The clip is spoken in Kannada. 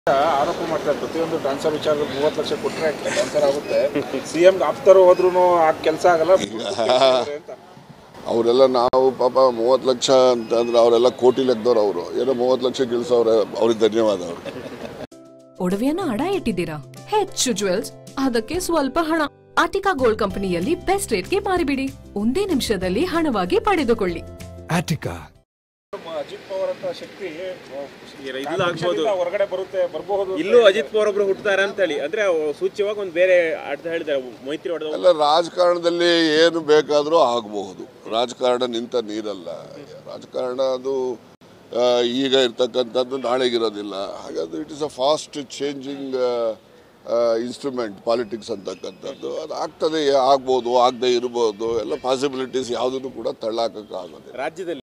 ಆರೋಪ ಮಾಡ್ತಾರೆ ಪ್ರತಿಯೊಂದು ಡಾನ್ಸರ್ ವಿಚಾರದ ಮೂವತ್ತು ಲಕ್ಷ ಕೊಟ್ಟರೆ ಡಾನ್ಸರ್ ಆಗುತ್ತೆ ಸಿಎಂ ಆಪ್ತರು ಹೋದ್ರೂ ಆ ಕೆಲಸ ಆಗಲ್ಲ ಅಂತ ಅವರೆಲ್ಲ ನಾವು ಪಾಪ ಮೂವತ್ತು ಲಕ್ಷ ಅಂತ ಅಂದ್ರೆ ಅವರೆಲ್ಲ ಕೋಟಿ ಲೆಕ್ಕದವ್ರು ಅವರು ಏನೋ ಮೂವತ್ತು ಲಕ್ಷ ಗೆಲ್ಸವ್ರೆ ಅವ್ರಿಗೆ ಧನ್ಯವಾದ ಅವರು ಒಡವೆಯನ್ನ ಅಡ ಇಟ್ಟಿದ್ದೀರಾ ಹೆಚ್ಚು ಜುವೆಲ್ಸ್ ಅದಕ್ಕೆ ಸ್ವಲ್ಪ ಹಣ ಆಟಿಕಾ ಗೋಲ್ಡ್ ಕಂಪನಿಯಲ್ಲಿ ಬೆಸ್ಟ್ ರೇಟ್ಗೆ ಮಾರಿಬಿಡಿ ಒಂದೇ ನಿಮಿಷದಲ್ಲಿ ಹಣವಾಗಿ ಪಡೆದುಕೊಳ್ಳಿ Attica. ಅಜಿತ್ ಪವಾರ್ ಅಂತ ಶಕ್ತಿ ಇಲ್ಲ ಆಗ್ಬೋದು ಹೊರಗಡೆ ಬರುತ್ತೆ ಬರಬಹುದು ಇಲ್ಲೂ ಅಜಿತ್ ಪವಾರ್ ಒಬ್ರು ಹುಟ್ಟುತ್ತಾರೆ ಅಂತೇಳಿ ಅಂದ್ರೆ ಅವ್ ಸೂಚ್ಯವಾಗಿ ಒಂದು ಬೇರೆ ಅರ್ಥ ಹೇಳಿದ್ದಾರೆ ಮೈತ್ರಿ ಹೊಡೆದ ಎಲ್ಲ ರಾಜಕಾರಣದಲ್ಲಿ ಏನು ಬೇಕಾದರೂ ಆಗಬಹುದು ರಾಜಕಾರಣ ನಿಂತ ನೀರಲ್ಲ ರಾಜಕಾರಣ ಅದು ಆ, ಈಗ ಇರ್ತಕ್ಕಂಥದ್ದು ನಾಳೆಗಿರೋದಿಲ್ಲ ಹಾಗಾದ್ರೆ it is a fast changing instrument politics ಅಂತಕ್ಕಂಥದ್ದು ಅದು ಆಗ್ತದೆ ಆಗ್ಬೋದು ಆಗದೆ ಇರ್ಬೋದು ಎಲ್ಲ ಪಾಸಿಬಿಲಿಟೀಸ್ ಯಾವುದನ್ನು ಕೂಡ ತಳ್ಳಾಕಕ್ಕೆ ಆಗೋದಿಲ್ಲ ರಾಜ್ಯದಲ್ಲಿ